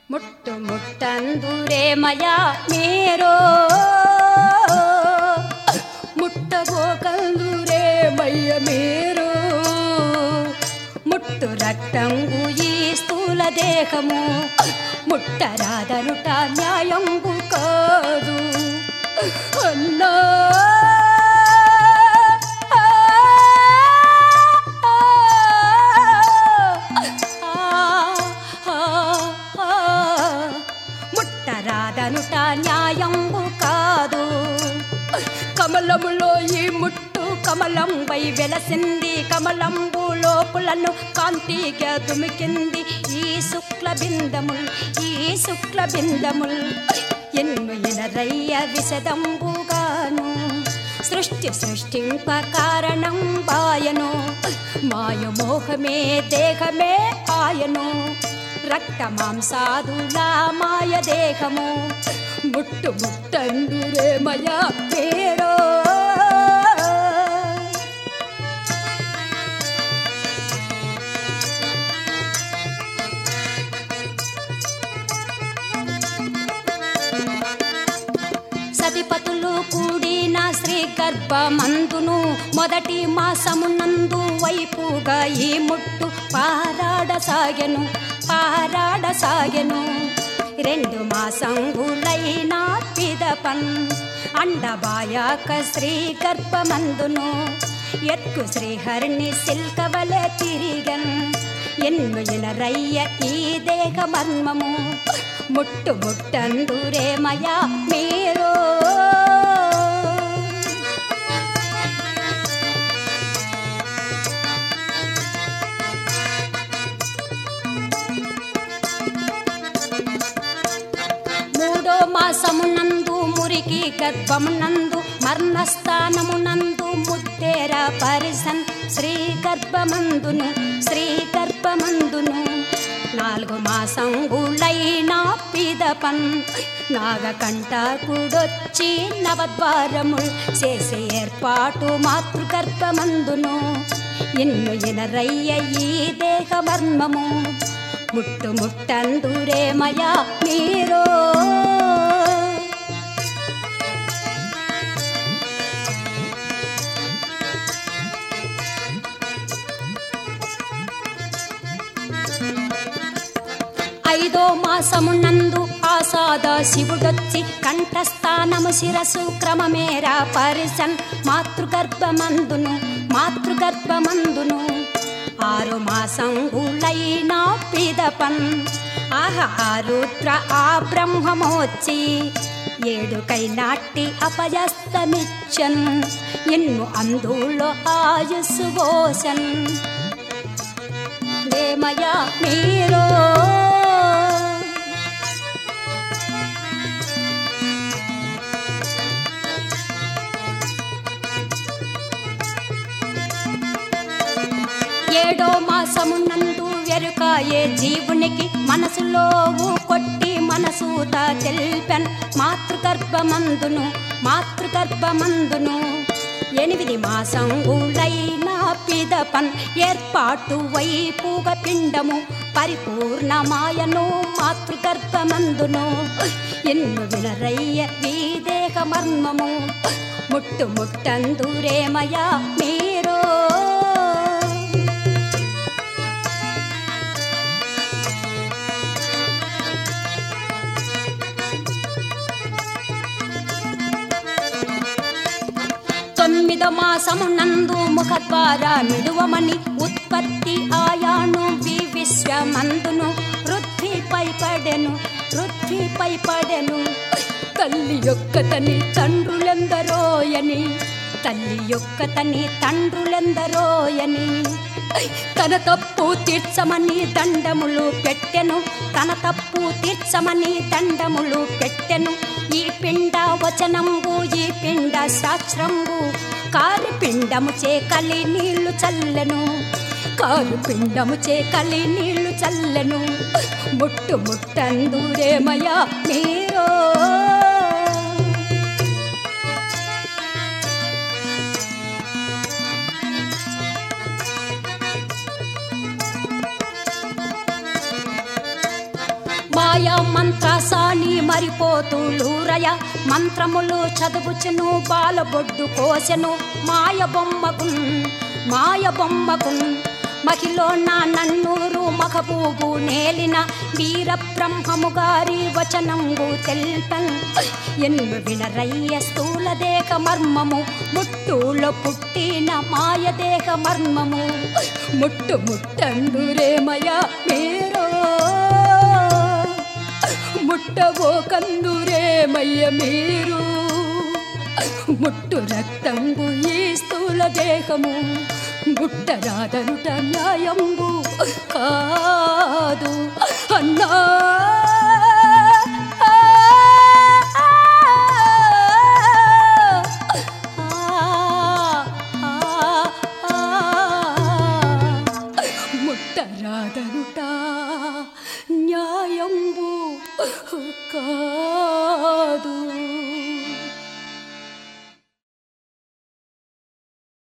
ಮುಟ್ಟು ಮುಟ್ಟಂದುರೆ ಮಯ ಮೇರೋ ముట్టబోకందురే మయ్య మీరు ముట్టు రక్తంగు ఈ స్థూల దేహము ముట్టరాదనుట న్యాయంబు కాదు అన్నా ముట్టరాదనుట న్యాయంబు కాదు కమలములో ఈ ముట్టు కమలంపై వెలసింది కమలంబు లోపులను కాంతిగా దుమికింది ఈ శుక్ల బిందముల్ ఈ శుక్ల బిందముల్ ఎన్ను ఎనరయ్య విశదంబుగాను సృష్టి సృష్టింప కారణం బాయను మాయమోహమే దేహమే ఆయను రక్త మాంసాదులా మాయ దేహము ముట్టు ముట్టండురే మయ పేరో సతిపతులు కూడిన శ్రీ గర్భమందును మొదటి మాసమునందు వైపుగా ఈ ముట్టు పారాడసాగెను పారాడసాగెను రెండు మాసంగులైన పిదపన్ అండబాయాక శ్రీ గర్భమందును ఎత్కు శ్రీహరిని సిల్కవలె తిరిగన్ ఎన్ను ఇనరయ్య ఈ దేహ మర్మము ముట్టు ముట్టందురే మయా మీరు మూడో మాసమునందు మురికి గర్భమునందు మర్మస్థానమునందు ముత్తేర పరిసన్ శ్రీ గర్భమందును శ్రీ గర్భమందును నాలుగు మాసంగులైన పిదపన్ నాగకంఠకుడొచ్చి నవద్వారముల్ చేసే ఏర్పాటు మాతృగర్భమందును ఇన్ను ఇనరయ్య ఈ దేహమర్మము ముట్టు ముట్టందురే మయా మీరు ఐదో మాసమునందు ఆసాద శివుడొచ్చి కంఠస్థానము శిరసు క్రమమేరా పరిసన్ మాతృగర్భమందును మాతృగర్భమందును ఆరు మాసంగులైన పిదపన్ ఆహ ఆరుద్ర ఆ బ్రహ్మమోచ్చి ఏడుకై నాటి అపజస్తమిచ్చన్ ఎన్ను అందులో ఆయుస్సు పోసన్ దేమయ మీరు ఏడో మాసమునందు వెరుక ఏ జీవునికి మనసులో కొట్టి మనసూత తెల్పెన్ మాతృగర్భమందును మాతృగర్భమందును ఎనిమిది మాసంగులైన పిదపన్ ఏర్పాటు వైపుగ పిండము పరిపూర్ణమాయను మాతృగర్భమందును ఎన్ను వినరయ్య వీదేహ మర్మము ముట్టు ముట్టందురేమయా మీరు తొమ్మిద మాసమునందు ముఖద్వారా మిడువమని ఉత్పత్తి ఆయాను వి విశ్వమందును పృథ్వీపై పడెను పృథ్వీపై పడెను తల్లి యొక్క తని తండ్రులెందరోయని తల్లి యొక్క తని తండ్రులెందరోయని తన తప్పు తీర్చమని దండములు పెట్టెను తన తప్పు తీర్చమని దండములు పెట్టెను ఈ పిండ వచనంబు ఈ పిండ శాస్త్రంబు కాలి పిండము చే కలి నీళ్లు చల్లెను కాలు పిండము చే కలి నీళ్లు చల్లెను ముట్టు ముట్టందురేమయ్యా మీరో మాయ మంత్రసాని మరిపోతులూరయ మంత్రములు చదువుచును బాలబొడ్డు కోసెను మాయ బొమ్మకున్ మాయ బొమ్మకున్ మహిలో నా నన్నూరు మఖబూబు నేలిన వీర బ్రహ్మము గారి వచనంబు తెల్పన్ ఎన్ను వినరయ్య స్థూల దేహ మర్మము ముట్టులో పుట్టిన మాయ దేహ మర్మము ముట్టు ముట్టండు రేమయ మీరు ముట్టవో కందురేమయ్య మీరు ముట్టు రక్తంబు ఈ స్థూల దేహము ముట్టరాదనుట న్యాయంబు కాదు అన్నా ముట్టరాదనుట న్యాయంబు కాదు